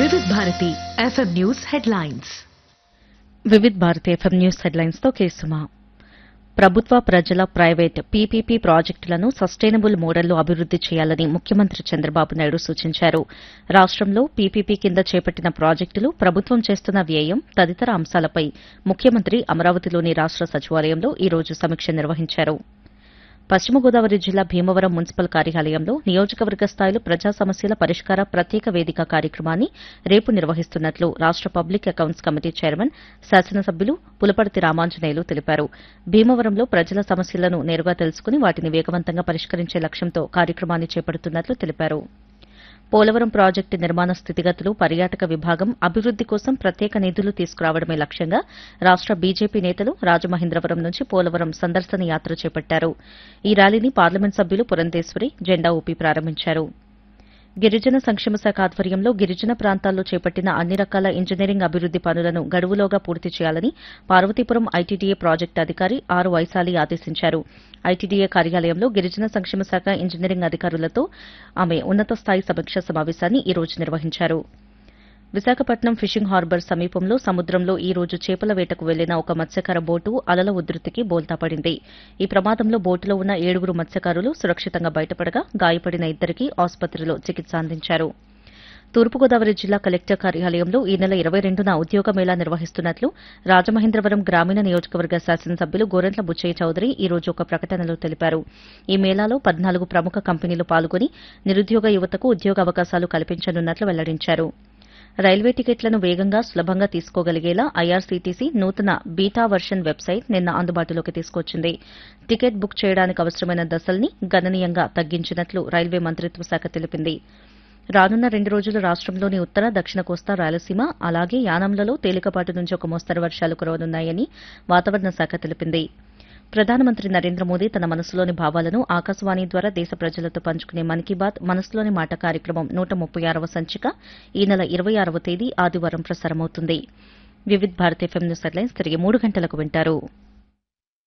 వివిధ Bharati FM news headlines Vividh Bharati FM news headlines తో కేసుమా ప్రభుత్వ ప్రజల ప్రైవేట్ పీపీపీ ప్రాజెక్టులను సస్టైనబుల్ మోడల్లో అభివృద్ది చేయాలని ముఖ్యమంత్రి చంద్రబాబు నాయుడు సూచించారు రాష్టంలో పీపీపీ కింద చేపట్టిన ప్రాజెక్టులు ప్రభుత్వం చేస్తున్న వ్యయం తదితర అంశాలపై ముఖ్యమంత్రి అమరావతిలోని రాష్ట సచివాలయంలో ఈ రోజు సమీక్ష నిర్వహించారు పశ్చిమ గోదావరి జిల్లా భీమవరం మున్సిపల్ కార్యాలయంలో నియోజకవర్గ స్థాయిలో ప్రజా సమస్యల పరిష్కార ప్రత్యేక వేదిక కార్యక్రమాన్ని రేపు నిర్వహిస్తున్నట్లు రాష్ట పబ్లిక్ అకౌంట్స్ కమిటీ చైర్మన్ శాసనసభ్యులు పులపర్తి రామాంజనేయులు తెలిపారు భీమవరంలో ప్రజల సమస్యలను నేరుగా తెలుసుకుని వాటిని వేగవంతంగా పరిష్కరించే లక్ష్యంతో కార్యక్రమాన్ని చేపడుతున్నట్లు తెలిపారు పోలవరం ప్రాజెక్టు నిర్మాణ స్థితిగతులు పర్యాటక విభాగం అభివృద్ది కోసం ప్రత్యేక నిధులు తీసుకురావడమే లక్ష్యంగా రాష్ట బీజేపీ నేతలు రాజమహేంద్రవరం నుంచి పోలవరం సందర్శన యాత్ర చేపట్టారు ఈ ర్యాలీని పార్లమెంట్ సభ్యులు పురంధేశ్వరి జెండా ఊపి ప్రారంభించారు గిరిజన సంక్షేమ శాఖ ఆధ్వర్యంలో గిరిజన ప్రాంతాల్లో చేపట్టిన అన్ని రకాల ఇంజనీరింగ్ అభివృద్ది పనులను గడువులోగా పూర్తి చేయాలని పార్వతీపురం ఐటీడీఏ ప్రాజెక్టు అధికారి ఆర్ వైశాలి ఆదేశించారు ఐటీడీఏ కార్యాలయంలో గిరిజన సంక్షేమ శాఖ ఇంజనీరింగ్ అధికారులతో ఆమె ఉన్నత స్థాయి సమీక్షా సమావేశాన్ని ఈ రోజు నిర్వహించారు విశాఖపట్నం ఫిషింగ్ హార్బర్ సమీపంలో సముద్రంలో ఈ రోజు చేపల వేటకు వెళ్లిన ఒక మత్స్యకార బోటు అలల ఉధృతికి బోల్తాపడింది ఈ ప్రమాదంలో బోటులో ఉన్న ఏడుగురు మత్స్యకారులు సురక్షితంగా బయటపడగా గాయపడిన ఇద్దరికి ఆసుపత్రిలో చికిత్స అందించారు తూర్పుగోదావరి జిల్లా కలెక్టర్ కార్యాలయంలో ఈ నెల ఇరవై రెండున ఉద్యోగ మేళా నిర్వహిస్తున్నట్లు రాజమహేంద్రవరం గ్రామీణ నియోజకవర్గ శాసనసభ్యులు గోరెంట్ల బుచ్చయ్య చౌదరి ఈ రోజు ఒక ప్రకటనలో తెలిపారు ఈ మేళాలో పద్నాలుగు ప్రముఖ కంపెనీలు పాల్గొని నిరుద్యోగ యువతకు ఉద్యోగ అవకాశాలు కల్పించనున్నట్లు వెల్లడించారు రైల్వే టికెట్లను వేగంగా సులభంగా తీసుకోగలిగేలా ఐఆర్సీటీసీ నూతన బీటా వర్షన్ వెబ్సైట్ నిన్న అందుబాటులోకి తీసుకొచ్చింది టికెట్ బుక్ చేయడానికి అవసరమైన దశల్ని గణనీయంగా తగ్గించినట్లు రైల్వే మంత్రిత్వ శాఖ తెలిపింది రానున్న రెండు రోజులు రాష్టంలోని ఉత్తర దక్షిణ కోస్తా రాయలసీమ అలాగే యానంలలో తేలికపాటి నుంచి ఒక మోస్తరు వర్షాలు కురవనున్నాయని వాతావరణ శాఖ తెలిపింది ప్రధానమంత్రి నరేంద్ర మోదీ తన మనసులోని భావాలను ఆకాశవాణి ద్వారా దేశ ప్రజలతో పంచుకునే మన్ కీ బాత్ మనసులోని మాట కార్యక్రమం నూట ముప్పై ఆరవ సంచిక ఈ నెల ఇరవై ఆరవ తేదీ ఆదివారం ప్రసారమవుతుంది Vividh Bharat FM news headlines తిరిగి మూడు గంటలకు వింటారు